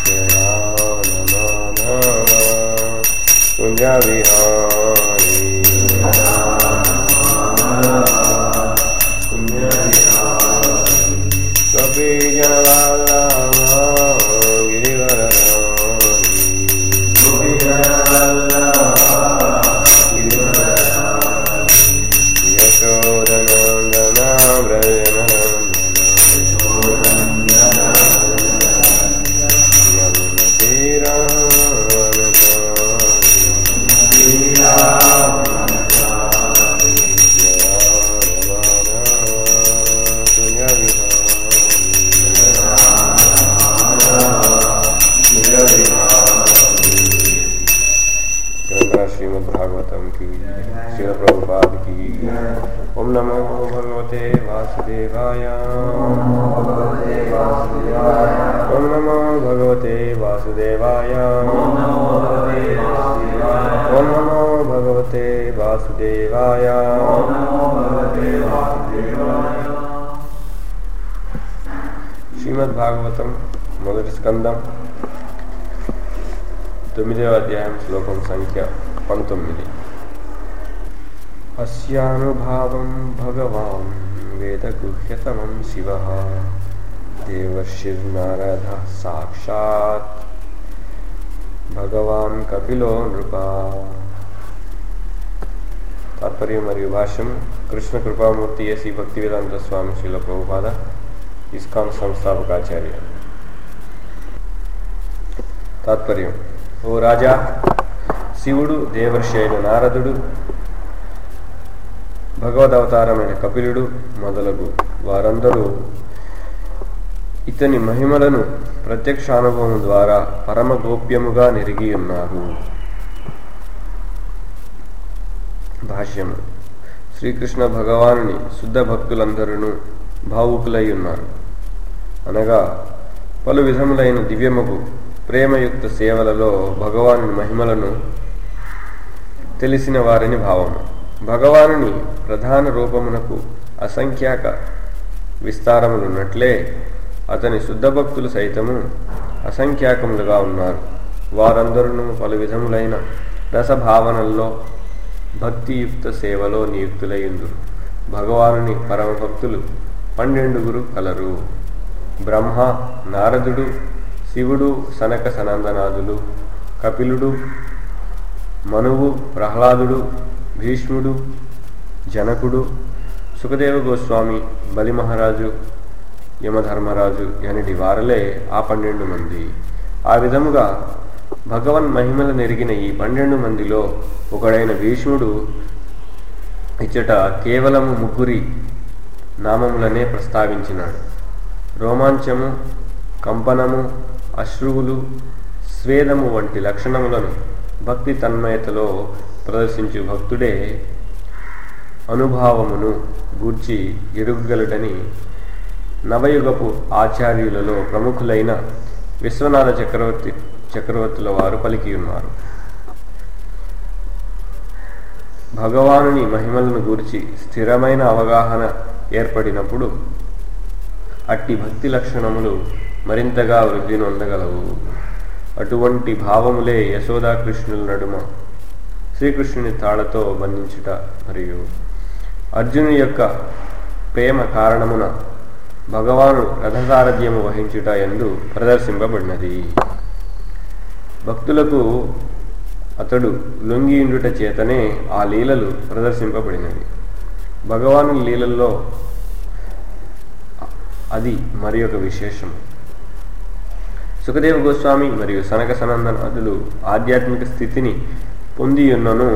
कुञ्ज विहारी कपि जनवल्लभा गिरिवरराणि यशोदनन्दना श्रीमद्भागवतम की श्री प्रभुपाद की ओम नमो भगवते वासुदेवाय ओम नमो भगवते वासुदेवाय ओम नमो भगवते वासुदेवाय శ్రీమద్భాగవతం మొదటి స్కందం తొమ్మిదవ అధ్యాయం శ్లోకం సంఖ్య పంతొమ్మిది అస్యానుభావం భగవాన్ వేదగుహ్యతమం శివ దేవర్షిర్నారద సాక్షాత్ భగవాన్ కపిలో నృప తాత్పర్యం మరియు భాష్యం Krishna Kripamurti A C Bhaktivedanta Swami Srila Prabhupada ISKCON సంస్థాపకాచార్య తాత్పర్యం ఓ రాజా శివుడు దేవర్షి అయిన నారదుడు భగవదవతారమైన కపిలుడు మొదలగు వారందరూ ఇతని మహిమలను ప్రత్యక్ష అనుభవం ద్వారా పరమ గోప్యముగా నెరిగి ఉన్నారు భాష్యము శ్రీకృష్ణ భగవానుని శుద్ధ భక్తులందరూ భావుకులై ఉన్నారు అనగా పలు విధములైన దివ్యముకు ప్రేమయుక్త సేవలలో భగవాను మహిమలను తెలిసిన వారిని భావము భగవానుని ప్రధాన రూపమునకు అసంఖ్యాక విస్తారములున్నట్లే అతని శుద్ధ భక్తులు సైతము అసంఖ్యాకములుగా ఉన్నారు వారందరూ పలు విధములైన రసభావనల్లో భక్తియుక్త సేవలో నియుక్తులయ్యుందురు భగవానుని పరమభక్తులు పన్నెండుగురు కలరు బ్రహ్మ నారదుడు శివుడు సనక సనందనాథులు కపిలుడు మనువు ప్రహ్లాదుడు భీష్ముడు జనకుడు సుఖదేవ గోస్వామి బలి మహారాజు యమధర్మరాజు ఎనటి వారలే ఆ పన్నెండు మంది ఆ విధముగా భగవన్ మహిమలు నెరిగిన ఈ పన్నెండు మందిలో ఒకడైన భీష్ముడు ఇచ్చట కేవలము ముగ్గురి నామములనే ప్రస్తావించినాడు రోమాంచము కంపనము అశ్రువులు స్వేదము వంటి లక్షణములను భక్తి తన్మయతలో ప్రదర్శించు భక్తుడే అనుభావమును గూర్చి ఎరుగగలడని నవయుగపు ఆచార్యులలో ప్రముఖులైన విశ్వనాథ చక్రవర్తి చక్రవర్తుల వారు పలికి ఉన్నారు భగవానుని మహిమలను గూర్చి స్థిరమైన అవగాహన ఏర్పడినప్పుడు అట్టి భక్తి లక్షణములు మరింతగా వృద్ధి నొందగలవు అటువంటి భావములే యశోదాకృష్ణుల నడుమ శ్రీకృష్ణుని తాళతో బంధించుట మరియు అర్జునుని యొక్క ప్రేమ కారణమున భగవాను రథసారథ్యము వహించుట ఎందు ప్రదర్శింపబడినది భక్తులకు అతడు లొంగియుండుట చేతనే ఆ లీలలు ప్రదర్శింపబడినవి భగవాను లీలల్లో అది మరి ఒక విశేషం సుఖదేవ గోస్వామి మరియు సనక సనందనాథులు ఆధ్యాత్మిక స్థితిని పొందియున్నను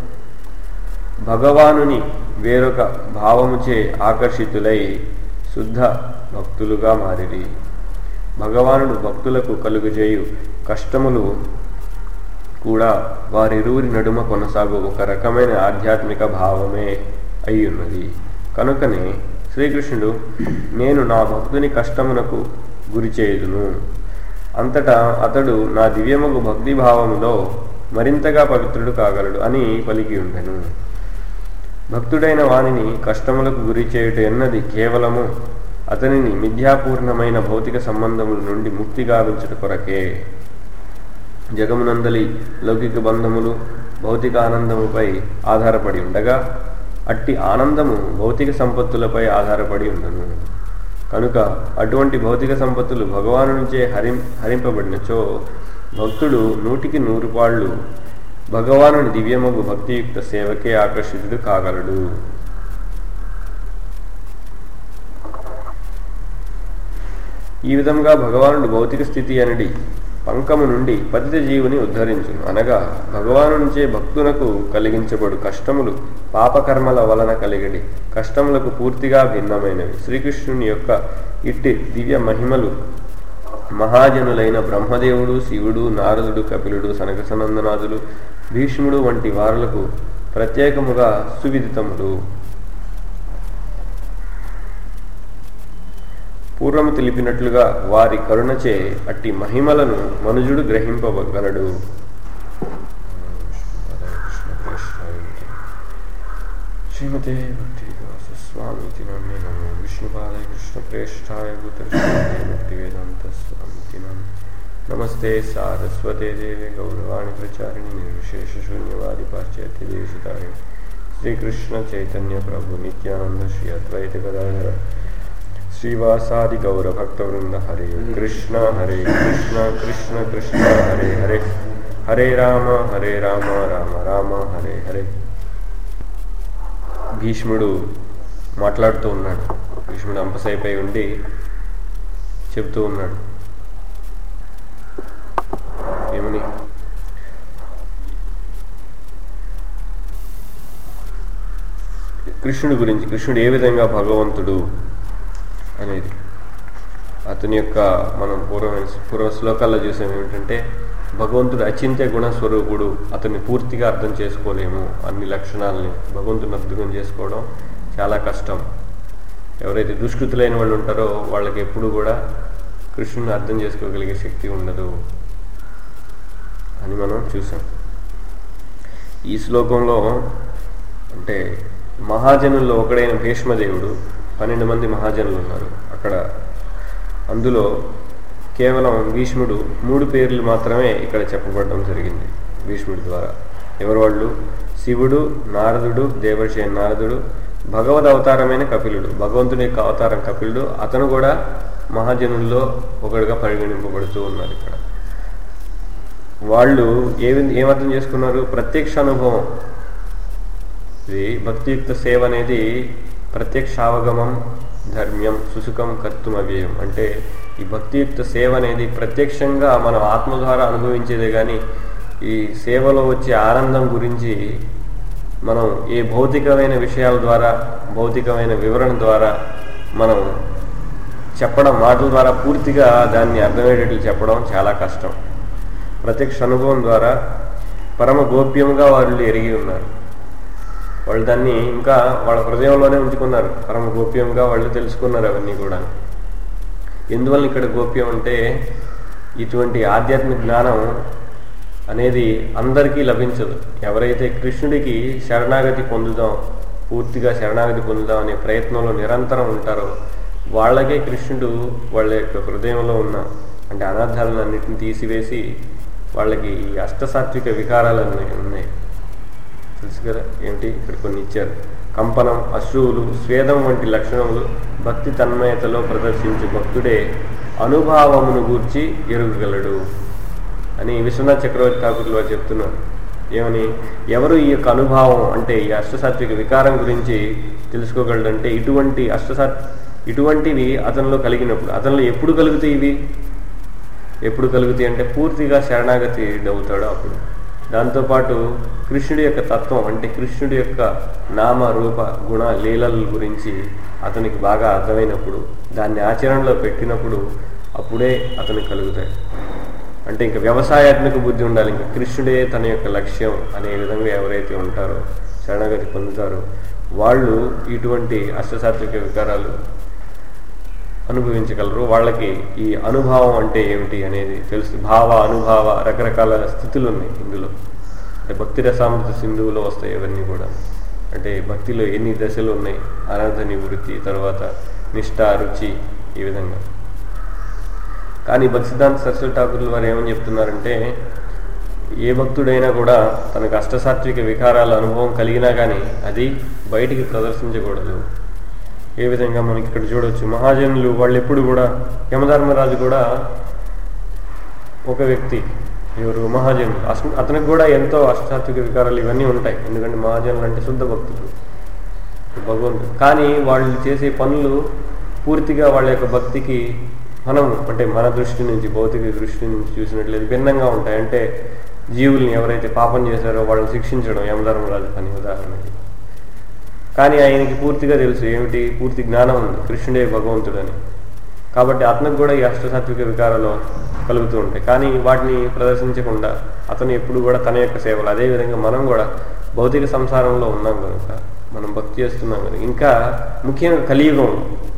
భగవానుని వేరొక భావముచే ఆకర్షితులై శుద్ధ భక్తులుగా మారిరి భగవానుడు భక్తులకు కలుగుజేయు కష్టములు కూడా వారిరువురి నడుమ కొనసాగు ఒక రకమైన ఆధ్యాత్మిక భావమే అయ్యున్నది కనుకనే శ్రీకృష్ణుడు నేను నా భక్తుని కష్టమునకు గురి చేయుదును అంతటా అతడు నా దివ్యముగు భక్తి భావములో మరింతగా పవిత్రుడు కాగలడు అని పలికి ఉండెను భక్తుడైన వానిని కష్టములకు గురి చేయుట ఎన్నది కేవలము అతనిని మిథ్యాపూర్ణమైన భౌతిక సంబంధముల నుండి ముక్తి గావించుట కొరకే జగమునందలి లౌకిక బంధములు భౌతిక ఆనందముపై ఆధారపడి ఉండగా అట్టి ఆనందము భౌతిక సంపత్తులపై ఆధారపడి ఉండను కనుక అటువంటి భౌతిక సంపత్తులు భగవాను నుంచే హరిం హరింపబడినచో భక్తుడు నూటికి నూరు పాళ్ళు భగవానుని దివ్యమగు భక్తియుక్త సేవకే ఆకర్షితుడు కాగలడు ఈ విధంగా భగవానుడు భౌతిక స్థితి అనడి పంకము నుండి పతిత జీవుని ఉద్ధరించును అనగా భగవాను నుంచే భక్తునకు కలిగించబడు కష్టములు పాపకర్మల వలన కలిగడి కష్టములకు పూర్తిగా భిన్నమైనవి శ్రీకృష్ణుని యొక్క ఇట్టి దివ్య మహిమలు మహాజనులైన బ్రహ్మదేవుడు శివుడు నారదుడు కపిలుడు సనకసనందనాథులు భీష్ముడు వంటి వారులకు ప్రత్యేకముగా సువిదితములు పూర్వము తెలిపినట్లుగా వారి కరుణచే అట్టి మహిమలను మనుజుడు గ్రహింపగలడు శ్రీమతే భక్తి స్వామితి నమే నమో విష్ణుపాదాయ కృష్ణ ప్రేష్టాయ భూతృష్ణాయ వేదాంత స్వామితి నమస్తే సారస్వతే దేవే గౌరవాణి ప్రచారిణి నిర్విశేష శూన్యవాది పాశ్చాత్య దేశితాయ శ్రీకృష్ణ చైతన్య ప్రభు నిత్యానంద శ్రీ అద్వైత గదాధర శ్రీవాసాది గౌరభక్తవృంద హరే కృష్ణ హరే కృష్ణ కృష్ణ కృష్ణ హరే హరే హరే రామ హరే రామ రామ రామ హరే హరే భీష్ముడు మాట్లాడుతూ ఉన్నాడు భీష్ముడు అంపసైపై ఉండి చెబుతూ ఉన్నాడు ఏమని కృష్ణుడి గురించి కృష్ణుడు ఏ విధంగా భగవంతుడు అనేది అతని యొక్క మనం పూర్వమైన పూర్వ శ్లోకాల్లో చూసాం ఏమిటంటే భగవంతుడు అచింత్య గుణస్వరూపుడు అతన్ని పూర్తిగా అర్థం చేసుకోలేము అన్ని లక్షణాలని భగవంతుని అర్థం చేసుకోవడం చాలా కష్టం ఎవరైతే దుష్కృతులైన వాళ్ళు ఉంటారో వాళ్ళకి ఎప్పుడు కూడా కృష్ణుని అర్థం చేసుకోగలిగే శక్తి ఉండదు అని మనం చూసాం ఈ శ్లోకంలో అంటే మహాజనుల్లో ఒకడైన భీష్మదేవుడు పన్నెండు మంది మహాజనులు ఉన్నారు అక్కడ అందులో కేవలం భీష్ముడు మూడు పేర్లు మాత్రమే ఇక్కడ చెప్పబడడం జరిగింది భీష్ముడి ద్వారా ఎవరు వాళ్ళు శివుడు నారదుడు దేవర్షి నారదుడు భగవద్ అవతారమైన కపిలుడు భగవంతుని యొక్క అవతారం కపిలుడు అతను కూడా మహాజనుల్లో ఒకడుగా పరిగణింపబడుతూ ఉన్నారు ఇక్కడ వాళ్ళు ఏ ఏమర్థం చేసుకున్నారు ప్రత్యక్ష అనుభవం ఇది భక్తియుక్త సేవ అనేది ప్రత్యక్షావగమం ధర్మ్యం సుసుఖం కర్తుం అవ్యయం అంటే ఈ భక్తియుక్త సేవ అనేది ప్రత్యక్షంగా మనం ఆత్మ ద్వారా అనుభవించేదే కానీ ఈ సేవలో వచ్చే ఆనందం గురించి మనం ఏ భౌతికమైన విషయాల ద్వారా భౌతికమైన వివరణ ద్వారా మనం చెప్పడం మాటల ద్వారా పూర్తిగా దాన్ని అర్థమయ్యేటట్లు చెప్పడం చాలా కష్టం ప్రత్యక్ష అనుభవం ద్వారా పరమ గోప్యంగా వాళ్ళు ఎరిగి ఉన్నారు వాళ్ళు దాన్ని ఇంకా వాళ్ళ హృదయంలోనే ఉంచుకున్నారు పరమ గోప్యంగా వాళ్ళు తెలుసుకున్నారు అవన్నీ కూడా ఎందువల్ల ఇక్కడ గోప్యం అంటే ఇటువంటి ఆధ్యాత్మిక జ్ఞానం అనేది అందరికీ లభించదు ఎవరైతే కృష్ణుడికి శరణాగతి పొందుదాం పూర్తిగా శరణాగతి పొందుదాం అనే ప్రయత్నంలో నిరంతరం ఉంటారో వాళ్ళకే కృష్ణుడు వాళ్ళ యొక్క హృదయంలో ఉన్న అంటే అనార్థాలను అన్నింటిని తీసివేసి వాళ్ళకి ఈ అష్టసాత్విక వికారాలన్నీ ఉన్నాయి తెలుసు కదా ఏమిటి ఇక్కడ కొన్ని ఇచ్చారు కంపనం అశ్రువులు స్వేదం వంటి లక్షణములు భక్తి తన్మయతలో ప్రదర్శించే భక్తుడే అనుభావమును గూర్చి ఎరుగగలడు అని విశ్వనాథ్ చక్రవర్తి ఠాకూర్లు వారు చెప్తున్నారు ఏమని ఎవరు ఈ యొక్క అనుభావం అంటే ఈ అష్టసాత్విక వికారం గురించి తెలుసుకోగలడంటే ఇటువంటి అష్టసాత్ ఇటువంటివి అతనిలో కలిగినప్పుడు అతనిలో ఎప్పుడు కలుగుతాయి ఇవి ఎప్పుడు కలుగుతాయి అంటే పూర్తిగా శరణాగతి అవుతాడు అప్పుడు దాంతోపాటు కృష్ణుడి యొక్క తత్వం అంటే కృష్ణుడి యొక్క నామ రూప గుణ లీలల గురించి అతనికి బాగా అర్థమైనప్పుడు దాన్ని ఆచరణలో పెట్టినప్పుడు అప్పుడే అతనికి కలుగుతాయి అంటే ఇంకా వ్యవసాయాత్మక బుద్ధి ఉండాలి ఇంకా కృష్ణుడే తన యొక్క లక్ష్యం అనే విధంగా ఎవరైతే ఉంటారో శరణాగతి పొందుతారో వాళ్ళు ఇటువంటి అష్టసాత్విక వికారాలు అనుభవించగలరు వాళ్ళకి ఈ అనుభవం అంటే ఏమిటి అనేది తెలుసు భావ అనుభావ రకరకాల స్థితులు ఉన్నాయి ఇందులో అంటే భక్తి రసామృత సింధువులో వస్తాయి ఇవన్నీ కూడా అంటే భక్తిలో ఎన్ని దశలు ఉన్నాయి అనాథ నివృత్తి తర్వాత నిష్ఠ రుచి ఈ విధంగా కానీ భక్తిసిద్ధాంత సరస్వతి ఠాకూర్లు వారు ఏమని చెప్తున్నారంటే ఏ భక్తుడైనా కూడా తనకు అష్టసాత్విక వికారాల అనుభవం కలిగినా కానీ అది బయటికి ప్రదర్శించకూడదు ఏ విధంగా మనకి ఇక్కడ చూడవచ్చు మహాజనులు వాళ్ళు ఎప్పుడు కూడా యమధర్మరాజు కూడా ఒక వ్యక్తి ఎవరు మహాజనులు అస- అతనికి కూడా ఎంతో అష్టాత్విక వికారాలు ఇవన్నీ ఉంటాయి ఎందుకంటే మహాజనులు అంటే శుద్ధ భక్తులు భగవంతుడు కానీ వాళ్ళు చేసే పనులు పూర్తిగా వాళ్ళ యొక్క భక్తికి మనం అంటే మన దృష్టి నుంచి భౌతిక దృష్టి నుంచి చూసినట్లయితే భిన్నంగా ఉంటాయి అంటే జీవుల్ని ఎవరైతే పాపం చేశారో వాళ్ళని శిక్షించడం యమధర్మరాజు పని ఉదాహరణకి కానీ ఆయనకి పూర్తిగా తెలుసు ఏమిటి పూర్తి జ్ఞానం ఉంది కృష్ణుడే భగవంతుడని కాబట్టి అతనికి కూడా ఈ అష్టసాత్విక వికారాలు కలుగుతూ ఉంటాయి కానీ వాటిని ప్రదర్శించకుండా అతను ఎప్పుడు కూడా తన యొక్క సేవలు అదేవిధంగా మనం కూడా భౌతిక సంసారంలో ఉన్నాం కనుక మనం భక్తి చేస్తున్నాం కనుక ఇంకా ముఖ్యంగా కలియుగం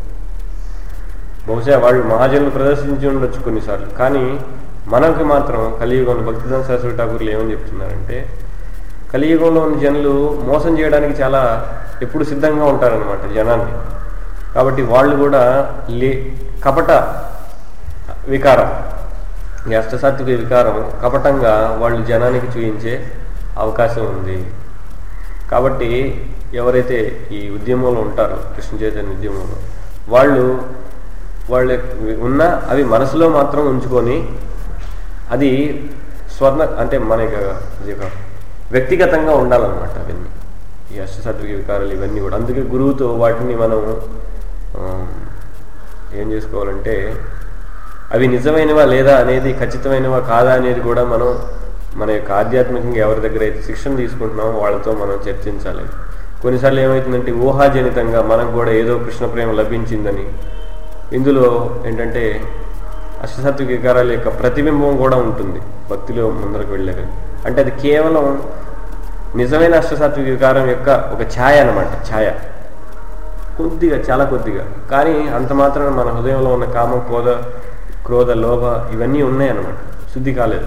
బహుశా వాళ్ళు మహాజనులు ప్రదర్శించి ఉండొచ్చు కొన్నిసార్లు కానీ మనకి మాత్రం కలియుగంలో భక్తిదాన్ సరస్వతి ఠాకూర్లు ఏమని చెప్తున్నారంటే కలియుగంలో ఉన్న జనులు మోసం చేయడానికి చాలా ఎప్పుడు సిద్ధంగా ఉంటారనమాట జనాన్ని కాబట్టి వాళ్ళు కూడా లే కపట వికారం ఈ అష్టసాత్విక వికారం కపటంగా వాళ్ళు జనానికి చూయించే అవకాశం ఉంది కాబట్టి ఎవరైతే ఈ ఉద్యమంలో ఉంటారో కృష్ణ చైతన్య ఉద్యమంలో వాళ్ళు వాళ్ళ ఉన్న అవి మనసులో మాత్రం ఉంచుకొని అది స్వర్ణ అంటే మన యొక్క ఇది ఒక వ్యక్తిగతంగా ఉండాలన్నమాట అవన్నీ ఈ అష్టసాత్విక వికారాలు ఇవన్నీ కూడా అందుకే గురువుతో వాటిని మనం ఆ, ఏం చేసుకోవాలంటే అవి నిజమైనవా లేదా అనేది ఖచ్చితమైనవా కాదా అనేది కూడా మనం మన యొక్క ఆధ్యాత్మికంగా ఎవరి దగ్గర అయితే శిక్షణ తీసుకుంటున్నామో వాళ్ళతో మనం చర్చించాలి కొన్నిసార్లు ఏమవుతుందంటే ఊహాజనితంగా మనకు కూడా ఏదో కృష్ణ ప్రేమ లభించిందని ఇందులో ఏంటంటే అష్టసత్విక వికారాల యొక్క ప్రతిబింబం కూడా ఉంటుంది భక్తిలో ముందరకు వెళ్ళాక అంటే అది కేవలం నిజమైన అష్టసాత్విక వికారం యొక్క ఒక ఛాయ అన్నమాట ఛాయ కొద్దిగా చాలా కొద్దిగా కానీ అంత మాత్రం మన హృదయంలో ఉన్న కామ క్రోధ క్రోధ లోభ ఇవన్నీ ఉన్నాయి అన్నమాట శుద్ధి కాలేదు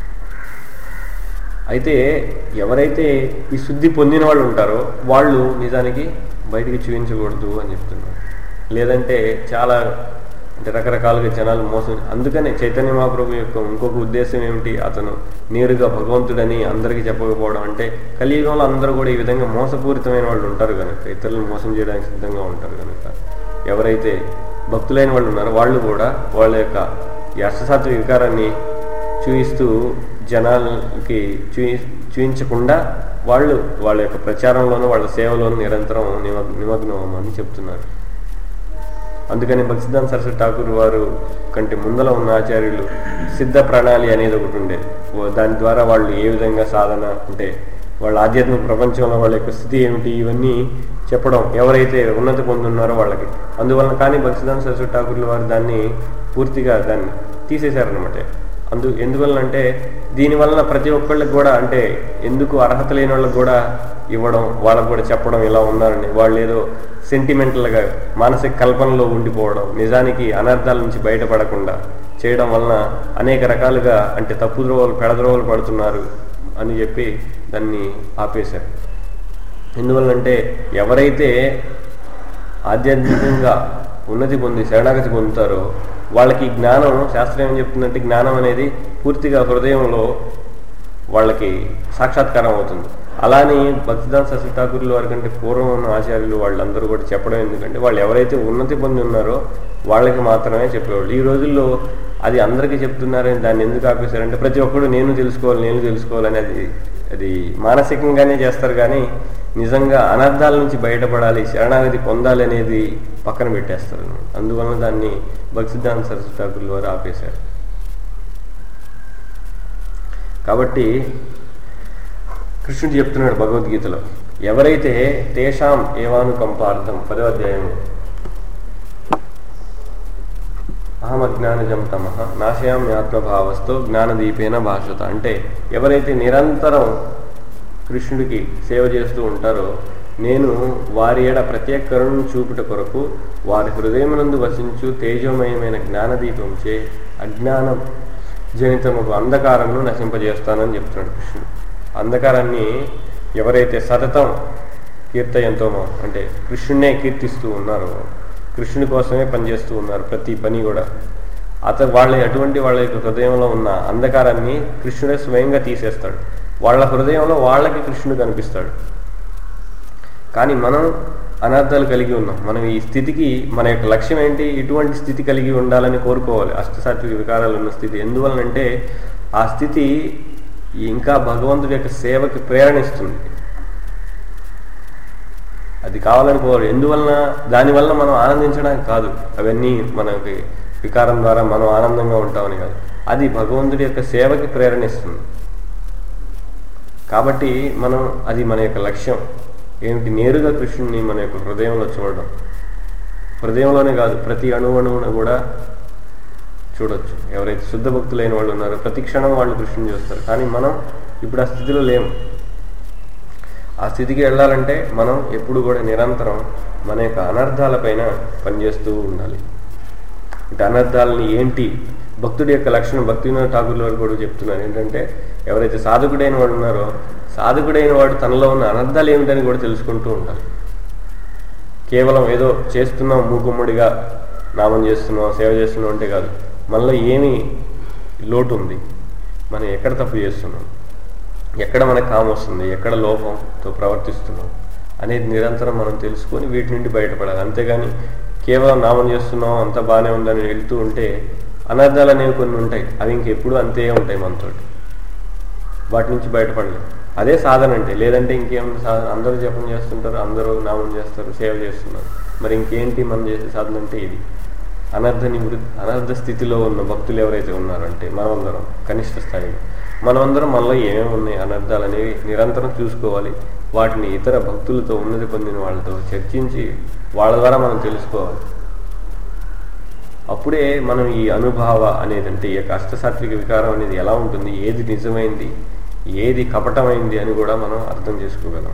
అయితే ఎవరైతే ఈ శుద్ధి పొందిన వాళ్ళు ఉంటారో వాళ్ళు నిజానికి బయటికి చూపించకూడదు అని చెప్తున్నారు లేదంటే చాలా అంటే రకరకాలుగా జనాలు మోసం అందుకనే చైతన్య మహాప్రభు యొక్క ఇంకొక ఉద్దేశం ఏమిటి అతను నేరుగా భగవంతుడని అందరికీ చెప్పకపోవడం అంటే కలియుగంలో అందరూ కూడా ఈ విధంగా మోసపూరితమైన వాళ్ళు ఉంటారు కనుక ఇతరులను మోసం చేయడానికి సిద్ధంగా ఉంటారు కనుక ఎవరైతే భక్తులైన వాళ్ళు ఉన్నారో వాళ్ళు కూడా వాళ్ళ యొక్క ఈ అష్టసాత్వ వికారాన్ని చూపిస్తూ జనాలకి చూయి చూయించకుండా వాళ్ళు వాళ్ళ యొక్క ప్రచారంలోనూ వాళ్ళ సేవలోనూ నిరంతరం నిమగ్ నిమగ్నం అవ్వమని చెప్తున్నారు అందుకని భక్తిదాన్ సరస్వతి ఠాకూర్ వారు కంటే ముందల ఉన్న ఆచార్యులు సిద్ధ ప్రణాళి అనేది ఒకటి ఉండేది ఓ- దాని ద్వారా వాళ్ళు ఏ విధంగా సాధన అంటే వాళ్ళ ఆధ్యాత్మిక ప్రపంచంలో వాళ్ళ యొక్క స్థితి ఏమిటి ఇవన్నీ చెప్పడం ఎవరైతే ఉన్నతి పొందున్నారో వాళ్ళకి అందువలన కానీ భక్తిదాన్ సరస్వతి ఠాకూర్ల వారు దాన్ని పూర్తిగా దాన్ని తీసేశారనమాట అందు ఎందువలనంటే దీనివలన ప్రతి ఒక్కళ్ళకి కూడా అంటే ఎందుకు అర్హత లేని వాళ్ళకి కూడా ఇవ్వడం వాళ్ళకు కూడా చెప్పడం ఇలా ఉన్నారని వాళ్ళు ఏదో సెంటిమెంటల్గా మానసిక కల్పనలో ఉండిపోవడం నిజానికి అనర్థాల నుంచి బయటపడకుండా చేయడం వలన అనేక రకాలుగా అంటే తప్పు ద్రోవలు పెడద్రోవలు పడుతున్నారు అని చెప్పి దాన్ని ఆపేశారు ఎందువల్లంటే ఎవరైతే ఆధ్యాత్మికంగా ఉన్నతి పొంది శరణాగతి పొందుతారో వాళ్ళకి ఈ జ్ఞానం శాస్త్రం ఏం చెప్తుందంటే జ్ఞానం అనేది పూర్తిగా హృదయంలో వాళ్ళకి సాక్షాత్కారం అవుతుంది అలానే భక్తిదాన్ సరస్వతి ఠాకూర్ల వారి కంటే పూర్వం ఉన్న ఆచార్యులు వాళ్ళందరూ కూడా చెప్పడం ఎందుకంటే వాళ్ళు ఎవరైతే ఉన్నతి పొంది ఉన్నారో వాళ్ళకి మాత్రమే చెప్పేవాళ్ళు ఈ రోజుల్లో అది అందరికీ చెప్తున్నారని దాన్ని ఎందుకు ఆపేశారంటే ప్రతి ఒక్కరు నేను తెలుసుకోవాలి నేను తెలుసుకోవాలని అది అది మానసికంగానే చేస్తారు కానీ నిజంగా అనర్థాల నుంచి బయటపడాలి శరణాగతి పొందాలి అనేది పక్కన పెట్టేస్తారు అందువలన దాన్ని భక్తిదాన్ సరస్వతి ఠాకూర్ల వారు ఆపేశారు కాబట్టి కృష్ణుడు చెప్తున్నాడు భగవద్గీతలో ఎవరైతే తేషాం ఏవానుకంపార్థం పదో అధ్యాయం అహమజ్ఞానజం తమ నాశయామి ఆత్మభావస్తో జ్ఞానదీపేన భాషత అంటే ఎవరైతే నిరంతరం కృష్ణుడికి సేవ చేస్తూ ఉంటారో నేను వారి ఏడ ప్రత్యేక కరుణను చూపుట కొరకు వారి హృదయమునందు వసించు తేజోమయమైన జ్ఞానదీపంచే అజ్ఞానం జనితముకు అంధకారమును నశింపజేస్తానని చెప్తున్నాడు కృష్ణుడు అంధకారాన్ని ఎవరైతే సతతం కీర్తయంతో అంటే కృష్ణున్నే కీర్తిస్తూ ఉన్నారో కృష్ణుడి కోసమే పనిచేస్తూ ఉన్నారు ప్రతి పని కూడా అతను వాళ్ళ అటువంటి వాళ్ళ యొక్క హృదయంలో ఉన్న అంధకారాన్ని కృష్ణుడే స్వయంగా తీసేస్తాడు వాళ్ళ హృదయంలో వాళ్ళకి కృష్ణుడు కనిపిస్తాడు కానీ మనం అనర్థాలు కలిగి ఉన్నాం మనం ఈ స్థితికి మన యొక్క లక్ష్యం ఏంటి ఇటువంటి స్థితి కలిగి ఉండాలని కోరుకోవాలి అష్టసాత్విక వికారాలు ఉన్న స్థితి ఎందువలనంటే ఆ స్థితి ఇంకా భగవంతుడి యొక్క సేవకి ప్రేరణిస్తుంది అది కావాలని కోరు ఎందువలన దానివల్ల మనం ఆనందించడానికి కాదు అవన్నీ మనకి వికారం ద్వారా మనం ఆనందంగా ఉంటామని కాదు అది భగవంతుడి యొక్క సేవకి ప్రేరణిస్తుంది కాబట్టి మనం అది మన యొక్క లక్ష్యం ఏమిటి నేరుగా కృష్ణుని మన యొక్క హృదయంలో చూడడం హృదయంలోనే కాదు ప్రతి అణువణువున కూడా చూడొచ్చు ఎవరైతే శుద్ధ భక్తులైన వాళ్ళు ఉన్నారో ప్రతి క్షణం వాళ్ళు కృష్ణుని చూస్తారు కానీ మనం ఇప్పుడు ఆ స్థితిలో లేము ఆ స్థితికి వెళ్ళాలంటే మనం ఎప్పుడు కూడా నిరంతరం మన యొక్క అనర్థాలపైన పనిచేస్తూ ఉండాలి అంటే అనర్థాలని ఏంటి భక్తుడి యొక్క లక్షణం భక్తి వినోద్ ఠాకూర్ వారు కూడా చెప్తున్నారు ఏంటంటే ఎవరైతే సాధకుడైన వాడు ఉన్నారో సాధకుడైన వాడు తనలో ఉన్న అనర్థాలు ఏమిటని కూడా తెలుసుకుంటూ ఉండాలి కేవలం ఏదో చేస్తున్నాం మూకుమ్మడిగా నామం చేస్తున్నాం సేవ చేస్తున్నాం అంటే కాదు మనలో ఏమి లోటు ఉంది మనం ఎక్కడ తప్పు చేస్తున్నాం ఎక్కడ మనకు కామ వస్తుంది ఎక్కడ లోపంతో ప్రవర్తిస్తున్నాం అనేది నిరంతరం మనం తెలుసుకొని వీటి నుండి బయటపడాలి అంతేగాని కేవలం నామం చేస్తున్నాం అంత బాగానే ఉందని వెళ్తూ ఉంటే అనర్థాలు అనేవి కొన్ని ఉంటాయి అవి ఇంకెప్పుడు అంతే ఉంటాయి మనతోటి వాటి నుంచి బయటపడలేం అదే సాధన అంటే లేదంటే ఇంకేముంది సాధన అందరూ జపం చేస్తుంటారు అందరూ నామం చేస్తారు సేవ చేస్తున్నారు మరి ఇంకేంటి మనం చేసే సాధన అంటే ఇది అనర్థ నివృత్తి అనర్థ స్థితిలో ఉన్న భక్తులు ఎవరైతే ఉన్నారంటే మనమందరం కనిష్ట స్థాయిలో మనమందరం మనలో ఏమేమి ఉన్నాయి అనర్థాలు అనేవి నిరంతరం చూసుకోవాలి వాటిని ఇతర భక్తులతో ఉన్నతి పొందిన వాళ్ళతో చర్చించి వాళ్ళ ద్వారా మనం తెలుసుకోవాలి అప్పుడే మనం ఈ అనుభావ అనేది అంటే ఈ యొక్క అష్టసాత్విక వికారం అనేది ఎలా ఉంటుంది ఏది నిజమైంది ఏది కపటమైంది అని కూడా మనం అర్థం చేసుకోగలం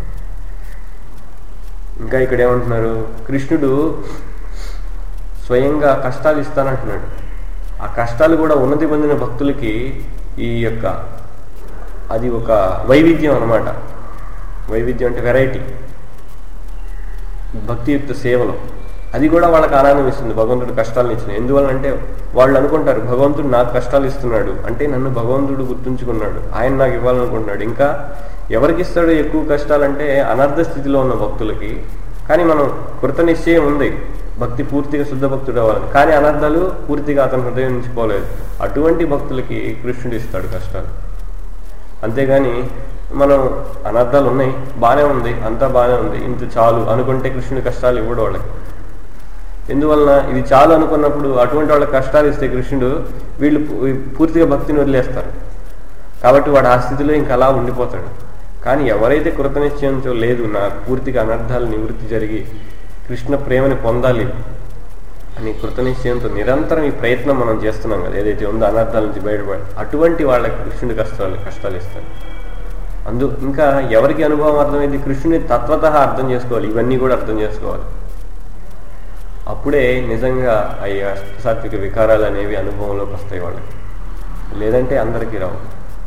ఇంకా ఇక్కడ ఏమంటున్నారు కృష్ణుడు స్వయంగా కష్టాలు ఇస్తానంటున్నాడు ఆ కష్టాలు కూడా ఉన్నతి పొందిన భక్తులకి ఈ యొక్క అది ఒక వైవిధ్యం అన్నమాట వైవిధ్యం అంటే వెరైటీ భక్తియుక్త సేవలో అది కూడా వాళ్ళకి ఆనందం ఇస్తుంది భగవంతుడు కష్టాలను ఇచ్చిన ఎందువల్లంటే వాళ్ళు అనుకుంటారు భగవంతుడు నాకు కష్టాలు ఇస్తున్నాడు అంటే నన్ను భగవంతుడు గుర్తుంచుకున్నాడు ఆయన నాకు ఇవ్వాలనుకుంటున్నాడు ఇంకా ఎవరికి ఇస్తాడు ఎక్కువ కష్టాలంటే అనర్థ స్థితిలో ఉన్న భక్తులకి కానీ మనం కృత నిశ్చయం ఉంది భక్తి పూర్తిగా శుద్ధ భక్తుడు అవ్వాలని కానీ అనర్థాలు పూర్తిగా అతని హృదయం నుంచి పోలేదు అటువంటి భక్తులకి కృష్ణుడు ఇస్తాడు కష్టాలు అంతేగాని మనం అనర్థాలు ఉన్నాయి బాగానే ఉంది అంతా బాగానే ఉంది ఇంత చాలు అనుకుంటే కృష్ణుడి కష్టాలు ఇవ్వడు వాళ్ళకి ఎందువలన ఇది చాలు అనుకున్నప్పుడు అటువంటి వాళ్ళకి కష్టాలు ఇస్తే కృష్ణుడు వీళ్ళు పూ- పూర్తిగా భక్తిని వదిలేస్తారు కాబట్టి వాడు ఆ స్థితిలో ఇంకా అలా ఉండిపోతాడు కానీ ఎవరైతే కృతనిశ్చయంతో లేదు నా పూర్తిగా అనర్థాలు నివృత్తి జరిగి కృష్ణ ప్రేమని పొందాలి అని కృతనిశ్చయంతో నిరంతరం ఈ ప్రయత్నం మనం చేస్తున్నాం కదా ఏదైతే ఉందో అనర్థాల నుంచి బయటపడి అటువంటి వాళ్ళకి కృష్ణుడి కష్టాలు కష్టాలు ఇస్తాడు అందు ఇంకా ఎవరికి అనుభవం అర్థమైంది కృష్ణుని తత్వత అర్థం చేసుకోవాలి ఇవన్నీ కూడా అర్థం చేసుకోవాలి అప్పుడే నిజంగా ఆ సాత్విక వికారాలు అనేవి అనుభవంలోకి వస్తాయి వాళ్ళకి లేదంటే అందరికీ రావు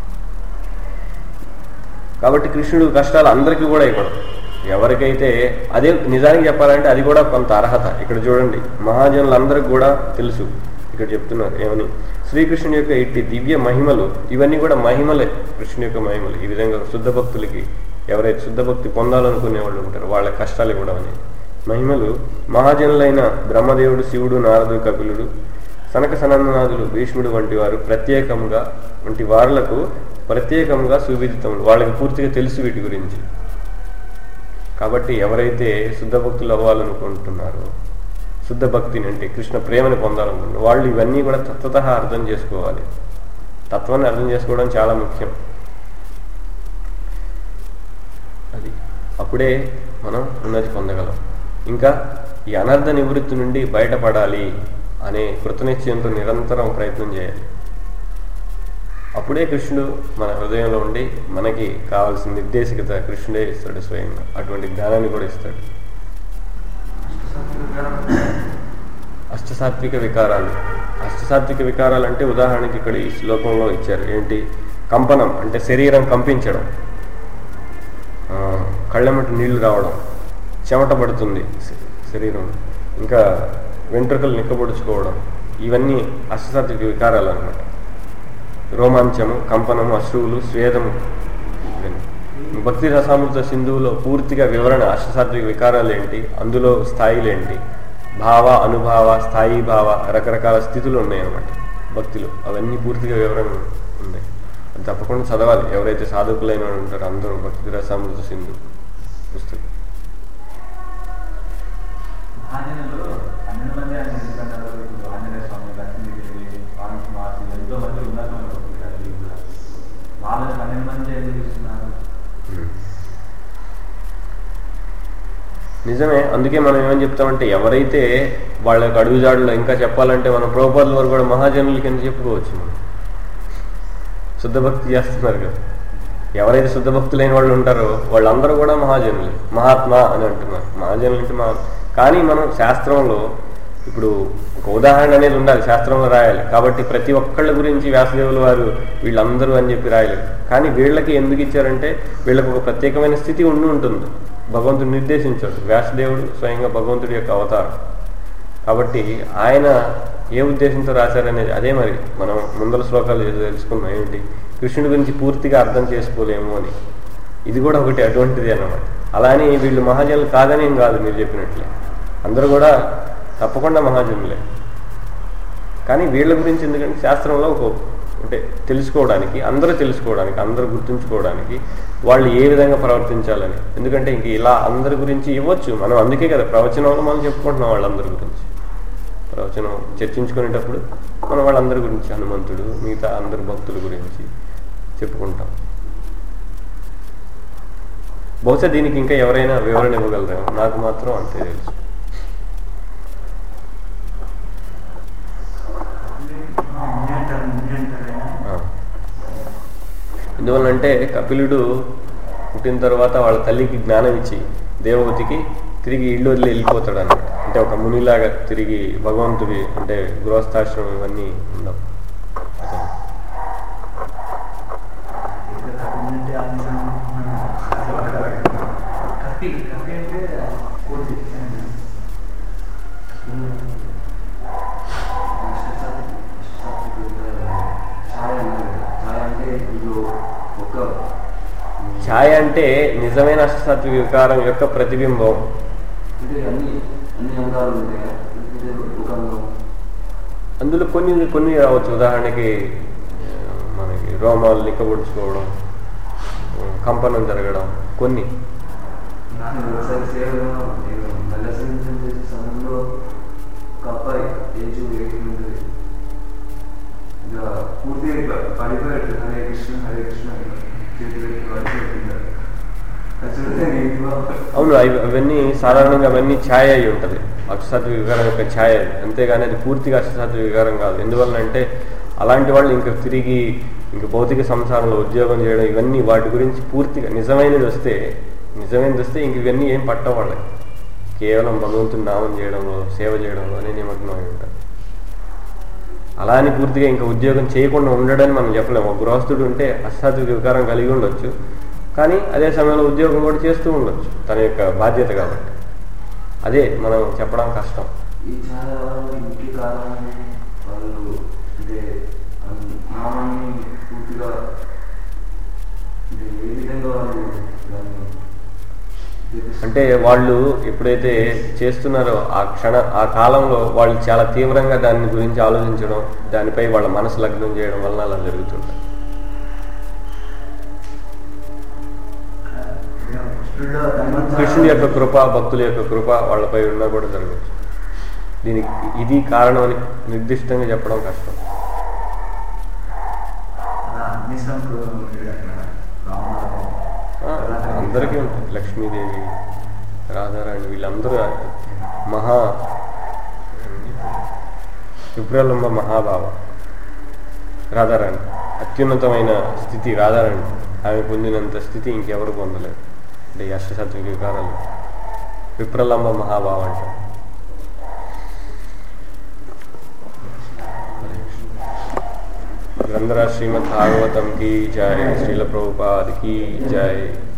కాబట్టి కృష్ణుడు కష్టాలు అందరికీ కూడా ఇవ్వడం ఎవరికైతే అదే నిజానికి చెప్పాలంటే అది కూడా కొంత అర్హత ఇక్కడ చూడండి మహాజనులందరికీ కూడా తెలుసు ఇక్కడ చెప్తున్నారు ఏమని శ్రీకృష్ణుని యొక్క ఇట్టి దివ్య మహిమలు ఇవన్నీ కూడా మహిమలే కృష్ణుని యొక్క మహిమలు ఈ విధంగా శుద్ధ భక్తులకి ఎవరైతే శుద్ధ భక్తి పొందాలనుకునే వాళ్ళు ఉంటారో వాళ్ళ కష్టాలు ఇవ్వడం అనేది మహిమలు మహాజనులైన బ్రహ్మదేవుడు శివుడు నారదుడు కపిలుడు సనక సనందనాథులు భీష్ముడు వంటి వారు ప్రత్యేకంగా వంటి వారులకు ప్రత్యేకంగా సువిదితములు వాళ్ళకి పూర్తిగా తెలుసు వీటి గురించి కాబట్టి ఎవరైతే శుద్ధ భక్తులు అవ్వాలనుకుంటున్నారో శుద్ధ భక్తిని అంటే కృష్ణ ప్రేమని పొందాలనుకుంటున్నారు వాళ్ళు ఇవన్నీ కూడా తత్వత అర్థం చేసుకోవాలి తత్వాన్ని అర్థం చేసుకోవడం చాలా ముఖ్యం అది అప్పుడే మనం ఉన్నతి పొందగలం ఇంకా ఈ అనర్థ నివృత్తి నుండి బయటపడాలి అనే కృతనిశ్చయంతో నిరంతరం ప్రయత్నం చేయాలి అప్పుడే కృష్ణుడు మన హృదయంలో ఉండి మనకి కావాల్సిన నిర్దేశికత కృష్ణుడే ఇస్తాడు స్వయంగా అటువంటి జ్ఞానాన్ని కూడా ఇస్తాడు అష్టసాత్విక వికారాలు అష్టసాత్విక వికారాలు అంటే ఉదాహరణకి ఇక్కడ ఈ శ్లోకంలో ఇచ్చారు ఏంటి కంపనం అంటే శరీరం కంపించడం ఆ, కళ్ళెమ్మటి నీళ్లు రావడం చెమట పడుతుంది శ- శరీరం ఇంకా వెంట్రుకలు నిక్కబొడుచుకోవడం ఇవన్నీ అష్టసాత్విక వికారాలు అనమాట రోమాంచము కంపనము అశ్రువులు స్వేదము ఇవన్నీ. భక్తి రసామృత సింధువులో పూర్తిగా వివరణ అష్టసాత్విక వికారాలు ఏంటి అందులో స్థాయిలు ఏంటి భావ అనుభావ స్థాయి భావ రకరకాల స్థితులు ఉన్నాయి అన్నమాట భక్తిలో అవన్నీ పూర్తిగా వివరణ ఉన్నాయి అది తప్పకుండా చదవాలి ఎవరైతే సాధకులైన వాళ్ళు ఉంటారో అందరూ భక్తి రసామృత సింధు పుస్తకం ఆంజనేయులు పన్నెండు మంది ఆయన ఎందుకన్నారు ఇప్పుడు ఆంజనేయ స్వామి లక్ష్మీదేవి వాల్మీకి మహర్షి ఎంతో మంది ఉన్నతమైన భక్తులు కదా వీళ్ళు కూడా. వాళ్ళని పన్నెండు మంది ఎందుకు ఇస్తున్నారు నిజమే అందుకే మనం ఏమని చెప్తామంటే ఎవరైతే వాళ్ళకి అడుగుజాడులో ఇంకా చెప్పాలంటే మన ప్రభుపాదుల వారు కూడా మహాజనుల కింద చెప్పుకోవచ్చు మనం శుద్ధ భక్తి చేస్తున్నారు కదా ఎవరైతే శుద్ధ భక్తులైన వాళ్ళు ఉంటారో వాళ్ళందరూ కూడా మహాజనులే మహాత్మా అని అంటున్నారు మహాజనులు అంటే మహా కానీ మనం శాస్త్రంలో ఇప్పుడు ఒక ఉదాహరణ అనేది ఉండాలి శాస్త్రంలో రాయాలి కాబట్టి ప్రతి ఒక్కళ్ళ గురించి వ్యాసదేవుల వారు వీళ్ళందరూ అని చెప్పి రాయలేదు కానీ వీళ్ళకి ఎందుకు ఇచ్చారంటే వీళ్ళకి ఒక ప్రత్యేకమైన స్థితి ఉండి ఉంటుంది భగవంతుడు నిర్దేశించాడు వ్యాసదేవుడు స్వయంగా భగవంతుడి యొక్క అవతారం కాబట్టి ఆయన ఏ ఉద్దేశంతో రాశారనేది అదే మరి మనం ముందల శ్లోకాలు ఏదో తెలుసుకున్నాం ఏంటి కృష్ణుడి గురించి పూర్తిగా అర్థం చేసుకోలేము అని ఇది కూడా ఒకటి అటువంటిది అన్నమాట అలా అని వీళ్ళు మహాజనులు కాదని ఏం కాదు మీరు చెప్పినట్లే అందరూ కూడా తప్పకుండా మహాజనులే కానీ వీళ్ళ గురించి ఎందుకంటే శాస్త్రంలో ఒక అంటే తెలుసుకోవడానికి అందరూ తెలుసుకోవడానికి అందరూ గుర్తుంచుకోవడానికి వాళ్ళు ఏ విధంగా ప్రవర్తించాలని ఎందుకంటే ఇంక ఇలా అందరి గురించి ఇవ్వచ్చు మనం అందుకే కదా ప్రవచనంలో మనం చెప్పుకుంటున్నాం వాళ్ళందరి గురించి ప్రవచనం చర్చించుకునేటప్పుడు మనం వాళ్ళందరి గురించి హనుమంతుడు మిగతా అందరి భక్తుల గురించి చెప్పుకుంటాం బహుశా దీనికి ఇంకా ఎవరైనా వివరణ ఇవ్వగలరేమో నాకు మాత్రం అంతే తెలుసు ఆ. ఎందువల్లంటే కపిలుడు పుట్టిన తర్వాత వాళ్ళ తల్లికి జ్ఞానం ఇచ్చి దేవహూతికి తిరిగి ఇల్లు వదిలి వెళ్ళిపోతాడు అనమాట అంటే ఒక మునిలాగా తిరిగి భగవంతుడి అంటే గృహస్థాశ్రమం ఇవన్నీ ఉండవు కత్తి కత్తి అంటే కోతి ఛాయ అంటే నిజమైన అష్టసాత్విక వికారం యొక్క ప్రతిబింబం అందులో కొన్ని కొన్ని రావచ్చు ఉదాహరణకి ఆ, మనకి రోమాలు నిక్కబొడుచుకోవడం ఆ, కంపనం జరగడం కొన్ని పూర్తిగా ఇట్లా పడిపోయాడు హరే కృష్ణ హరే కృష్ణ చేతి పెట్టి వచ్చి పెట్టింటారు అది చూస్తే నీటిలో అవును అవి అవన్నీ సాధారణంగా అవన్నీ ఛాయ అయి ఉంటుంది అష్టసాత్విక వికారం యొక్క ఛాయ అది అంతేగాని అది పూర్తిగా అష్టసాత్విక వికారం కాదు ఎందువల్ల అంటే అలాంటి వాళ్ళు ఇంకా తిరిగి ఇంక భౌతిక సంసారంలో ఉద్యోగం చేయడం ఇవన్నీ వాటి గురించి పూర్తిగా నిజమైనది వస్తే నిజమైనది వస్తే ఇంక ఇవన్నీ ఏం పట్టవు వాళ్ళకి కేవలం భగవంతుని నామం చేయడంలో సేవ చేయడంలోనే నిమగ్నమై ఉంటారు అలా అని పూర్తిగా ఇంకా ఉద్యోగం చేయకుండా ఉండడని మనం చెప్పలేము ఒక గృహస్థుడు ఉంటే అష్టాత్విక వికారం కలిగి ఉండొచ్చు కానీ అదే సమయంలో ఉద్యోగం కూడా చేస్తూ ఉండొచ్చు తన యొక్క బాధ్యత కాబట్టి అదే మనం చెప్పడం కష్టం ఈ చాలా వాళ్ళకి ముఖ్య కారణం వాళ్ళు అంటే ఆ నామాన్ని పూర్తిగా అంటే ఏ విధంగా వాళ్ళు దాన్ని జపిస్తారు? అంటే వాళ్ళు ఎప్పుడైతే చేస్తున్నారో ఆ క్షణ ఆ కాలంలో వాళ్ళు చాలా తీవ్రంగా దాని గురించి ఆలోచించడం దానిపై వాళ్ళ మనసు లగ్నం చేయడం వలన అలా జరుగుతుంది కృష్ణుడి యొక్క కృప భక్తుల యొక్క కృప వాళ్ళపై ఉన్నా కూడా జరగచ్చు దీనికి ఇది కారణం అని నిర్దిష్టంగా చెప్పడం కష్టం అన్ని సంప్రదాయం రామారావు ఆ, అందరికీ ఉంటుంది లక్ష్మీదేవి రాధారాణి వీళ్ళందరూ మహా విప్రలంబ మహాభావ రాధారాణి అత్యున్నతమైన స్థితి రాధారాణి ఆమె పొందినంత స్థితి ఇంకెవరు పొందలేరు అంటే ఈ అష్టసాత్విక వికారాలు విప్రలంబ మహాభావ అంటే గ్రంథరాజ్ శ్రీమద్ భాగవతం की जय श्रील प्रभुपाद की जय